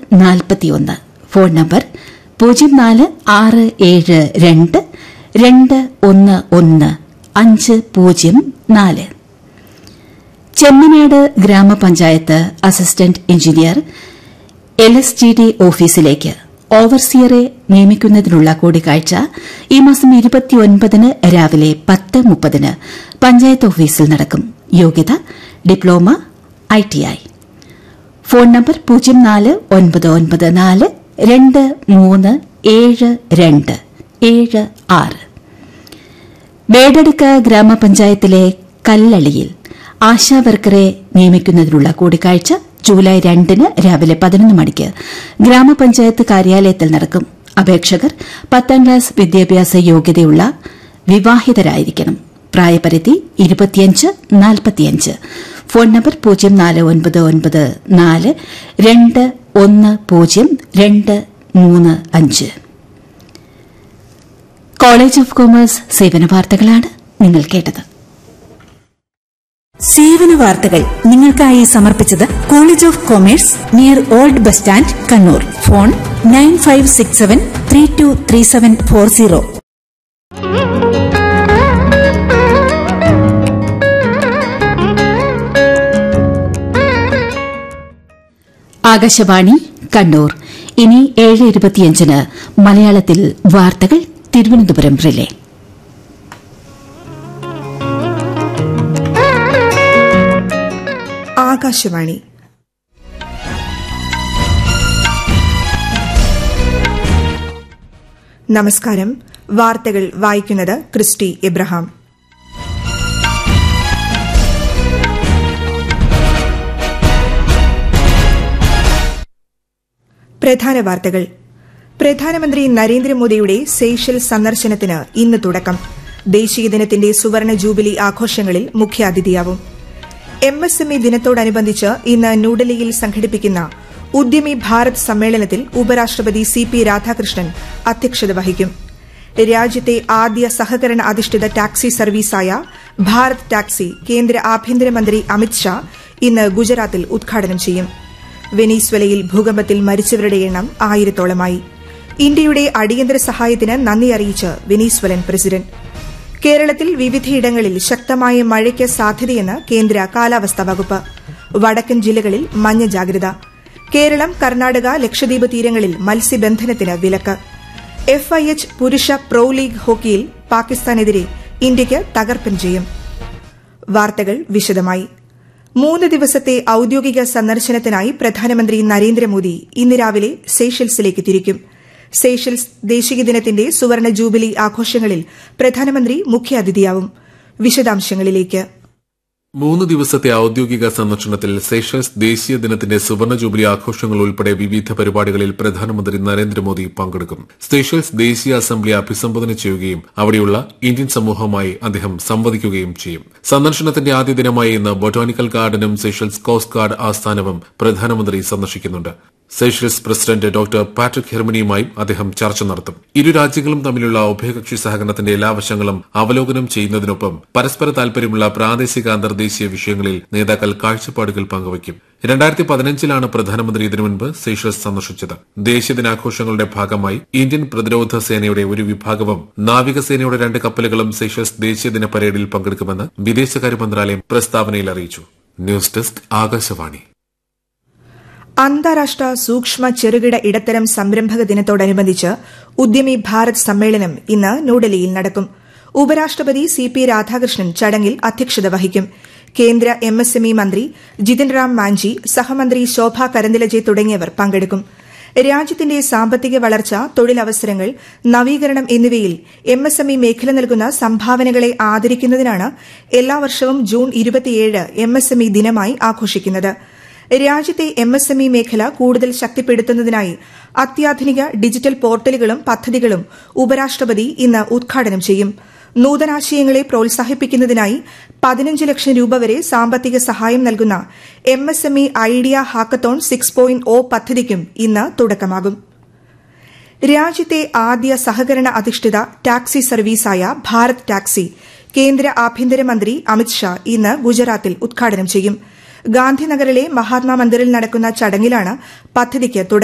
നാൽപ്പത്തിയൊന്ന് phone number പൂജ്യം നാല് ആറ് ഏഴ് രണ്ട് രണ്ട് ഒന്ന് ഒന്ന് അഞ്ച് പൂജ്യം നാല് Chemmanad Gramapanchayat assistant engineer L S G D ഓഫീസിലേക്ക് ഓവർസിയറെ നിയമിക്കുന്നതിനുള്ള കൂടിക്കാഴ്ച ഈ മാസം ഇരുപത്തിയൊൻപതിന് രാവിലെ പത്ത് മുപ്പതിന് പഞ്ചായത്ത് ഓഫീസിൽ നടക്കും യോഗ്യത diploma I T I phone number പൂജ്യം നാല് ഒൻപത് ഒൻപത് നാല് രണ്ട് മൂന്ന് ഏഴ് രണ്ട് ഏഴ് ആറ് വേടടുക്ക ഗ്രാമപഞ്ചായത്തിലെ കല്ലളിയിൽ ആശാവർക്കറെ നിയമിക്കുന്നതിനുള്ള കൂടിക്കാഴ്ച ജൂലൈ രണ്ടിന് രാവിലെ പതിനൊന്ന് മണിക്ക് ഗ്രാമപഞ്ചായത്ത് കാര്യാലയത്തിൽ നടക്കും അപേക്ഷകർ പത്താം ക്ലാസ് വിദ്യാഭ്യാസ യോഗ്യതയുള്ള വിവാഹിതരായിരിക്കണം പ്രായപരിധി ഇരുപത്തിയഞ്ച് നാൽപ്പത്തിയഞ്ച് ഫോൺ നമ്പർ പൂജ്യം നാല് ഒൻപത് ഒൻപത് നാല് രണ്ട് ഒന്ന് പൂജ്യം രണ്ട് മൂന്ന് അഞ്ച് കോളേജ് ഓഫ് കോമേഴ്സ് സേവന വാർത്തകളാണ് നിങ്ങൾ കേട്ടത് സേവന വാർത്തകൾ നിങ്ങൾക്കായി സമർപ്പിച്ചത് college of commerce near old bus stand Kannur phone nine five six seven three two three seven four zero Akashvani Kannur ഇനി ഏഴ് ഇരുപത്തിയഞ്ചിന് മലയാളത്തിൽ വാർത്തകൾ തിരുവനന്തപുരം റിലേ ആകാശവാണി നമസ്കാരം വാർത്തകൾ വായിക്കുന്നത് ക്രിസ്റ്റി ഇബ്രഹാം പ്രധാന വാർത്തകൾ പ്രധാനമന്ത്രി നരേന്ദ്രമോദിയുടെ സേഷ്യൽ സന്ദർശനത്തിന് ഇന്ന് തുടക്കം ദേശീയ ദിനത്തിന്റെ സുവർണ ജൂബിലി ആഘോഷങ്ങളിൽ മുഖ്യാതിഥിയാവും എം എസ് എം ഇ ദിനത്തോടനുബന്ധിച്ച് ഇന്ന് ന്യൂഡൽഹിയിൽ സംഘടിപ്പിക്കുന്ന ഉദ്യമി ഭാരത് സമ്മേളനത്തിൽ ഉപരാഷ്ട്രപതി സി പി രാധാകൃഷ്ണൻ അധ്യക്ഷത വഹിക്കും രാജ്യത്തെ ആദ്യ സഹകരണ അധിഷ്ഠിത ടാക്സി സർവീസായ ഭാരത് ടാക്സി കേന്ദ്ര ആഭ്യന്തരമന്ത്രി അമിത്ഷാ ഇന്ന് ഗുജറാത്തിൽ ഉദ്ഘാടനം ചെയ്യും വെനീസ്വലയിൽ ഭൂകമ്പത്തിൽ മരിച്ചവരുടെ എണ്ണം ആയിരത്തോളമായി ഇന്ത്യയുടെ അടിയന്തര സഹായത്തിന് നന്ദി അറിയിച്ച് വെനീസ്വലൻ പ്രസിഡന്റ് കേരളത്തിൽ വിവിധയിടങ്ങളിൽ ശക്തമായ മഴയ്ക്ക് സാധ്യതയെന്ന് കേന്ദ്ര കാലാവസ്ഥാ വകുപ്പ് വടക്കൻ ജില്ലകളിൽ മഞ്ഞ ജാഗ്രത കേരളം കർണാടക ലക്ഷദ്വീപ് തീരങ്ങളിൽ മത്സ്യബന്ധനത്തിന് വിലക്ക് എഫ് ഐ എച്ച് പുരുഷ പ്രോ ലീഗ് ഹോക്കിയിൽ പാകിസ്ഥാനെതിരെ ഇന്ത്യയ്ക്ക് തകർപ്പൻ ജയം വാർത്തകൾ വിശദമായി മൂന്ന് ദിവസത്തെ ഔദ്യോഗിക സന്ദർശനത്തിനായി പ്രധാനമന്ത്രി നരേന്ദ്രമോദി ഇന്ന് രാവിലെ സേഷ്യൽസിലേക്ക് തിരിക്കും സേഷ്യൽസ് ദേശീയ ദിനത്തിന്റെ സുവർണ ജൂബിലി ആഘോഷങ്ങളിൽ പ്രധാനമന്ത്രി മുഖ്യാതിഥിയാവും വിശദാംശങ്ങളിലേക്ക് മൂന്ന് ദിവസത്തെ ഔദ്യോഗിക സന്ദർശനത്തിൽ സേഷൽസ് ദേശീയ ദിനത്തിന്റെ സുവർണ ജൂബിലി ആഘോഷങ്ങൾ ഉൾപ്പെടെ വിവിധ പരിപാടികളിൽ പ്രധാനമന്ത്രി നരേന്ദ്രമോദി പങ്കെടുക്കും സേഷൽസ് ദേശീയ അസംബ്ലി അഭിസംബോധന ചെയ്യുകയും അവിടെയുള്ള ഇന്ത്യൻ സമൂഹവുമായി അദ്ദേഹം സംവദിക്കുകയും ചെയ്യും സന്ദർശനത്തിന്റെ ആദ്യ ദിനമായി ഇന്ന് ബൊട്ടാനിക്കൽ ഗാർഡനും സേഷൽസ് കോസ്റ്റ് ഗാർഡ് ആസ്ഥാനവും പ്രധാനമന്ത്രി സന്ദർശിക്കുന്നുണ്ട് സേഷ്യൽസ് പ്രസിഡന്റ് ഡോക്ടർ പാട്രിക് ഹെർമനിയുമായും അദ്ദേഹം ചർച്ച നടത്തും ഇരു രാജ്യങ്ങളും തമ്മിലുള്ള ഉഭയകക്ഷി സഹകരണത്തിന്റെ എല്ലാ വശങ്ങളും അവലോകനം ചെയ്യുന്നതിനൊപ്പം പരസ്പര താൽപര്യമുള്ള പ്രാദേശിക അന്തർദേശീയ വിഷയങ്ങളിൽ നേതാക്കൾ കാഴ്ചപ്പാടുകൾ പങ്കുവയ്ക്കും രണ്ടായിരത്തി പതിനഞ്ചിലാണ് പ്രധാനമന്ത്രി ഇതിനു മുൻപ് സേഷ്യൽസ് സന്ദർശിച്ചത് ദേശീയ ദിനാഘോഷങ്ങളുടെ ഭാഗമായി ഇന്ത്യൻ പ്രതിരോധ സേനയുടെ ഒരു വിഭാഗവും നാവികസേനയുടെ രണ്ട് കപ്പലുകളും സേഷ്യൽസ് ദേശീയ ദിന പരേഡിൽ പങ്കെടുക്കുമെന്ന് വിദേശകാര്യ മന്ത്രാലയം പ്രസ്താവനയിൽ അറിയിച്ചു ന്യൂസ് ഡെസ്ക് ആകാശവാണി അന്താരാഷ്ട്ര സൂക്ഷ്മ ചെറുകിട ഇടത്തരം സംരംഭക ദിനത്തോടനുബന്ധിച്ച് ഉദ്യമി ഭാരത് സമ്മേളനം ഇന്ന് ന്യൂഡൽഹിയിൽ നടക്കും ഉപരാഷ്ട്രപതി സി പി രാധാകൃഷ്ണൻ ചടങ്ങിൽ അധ്യക്ഷത വഹിക്കും കേന്ദ്ര എം എസ് എം ഇ മന്ത്രി ജിതിൻ റാം മാഞ്ചി സഹമന്ത്രി ശോഭ കരന്തിലജെ തുടങ്ങിയവർ പങ്കെടുക്കും രാജ്യത്തിന്റെ സാമ്പത്തിക വളർച്ച തൊഴിലവസരങ്ങൾ നവീകരണം എന്നിവയിൽ എം എസ് എം ഇ മേഖല നൽകുന്ന സംഭാവനകളെ ആദരിക്കുന്നതിനാണ് എല്ലാ വർഷവും ജൂൺ ഇരുപത്തിയേഴ് എം എസ് എം ഇ ദിനമായി ആഘോഷിക്കുന്നത് രാജ്യത്തെ എം എസ് എം ഇ മേഖല കൂടുതൽ ശക്തിപ്പെടുത്തുന്നതിനായി അത്യാധുനിക ഡിജിറ്റൽ പോർട്ടലുകളും പദ്ധതികളും ഉപരാഷ്ട്രപതി ഇന്ന് ഉദ്ഘാടനം ചെയ്യും നൂതനാശയങ്ങളെ പ്രോത്സാഹിപ്പിക്കുന്നതിനായി പതിനഞ്ച് ലക്ഷം രൂപ വരെ സാമ്പത്തിക സഹായം നൽകുന്ന M S M E idea hackathon six point O പദ്ധതിക്കും ഇന്ന് തുടക്കമാകും രാജ്യത്തെ ആദ്യ സഹകരണ അധിഷ്ഠിത ടാക്സി സർവീസായ ഭാരത് ടാക്സി കേന്ദ്ര ആഭ്യന്തരമന്ത്രി അമിത്ഷാ ഇന്ന് ഗുജറാത്തിൽ ഉദ്ഘാടനം ചെയ്യും ഗാന്ധിനഗറിലെ മഹാത്മാ മന്ദിറിൽ നടക്കുന്ന ചടങ്ങിലാണ് പദ്ധതിക്ക് തുടക്കം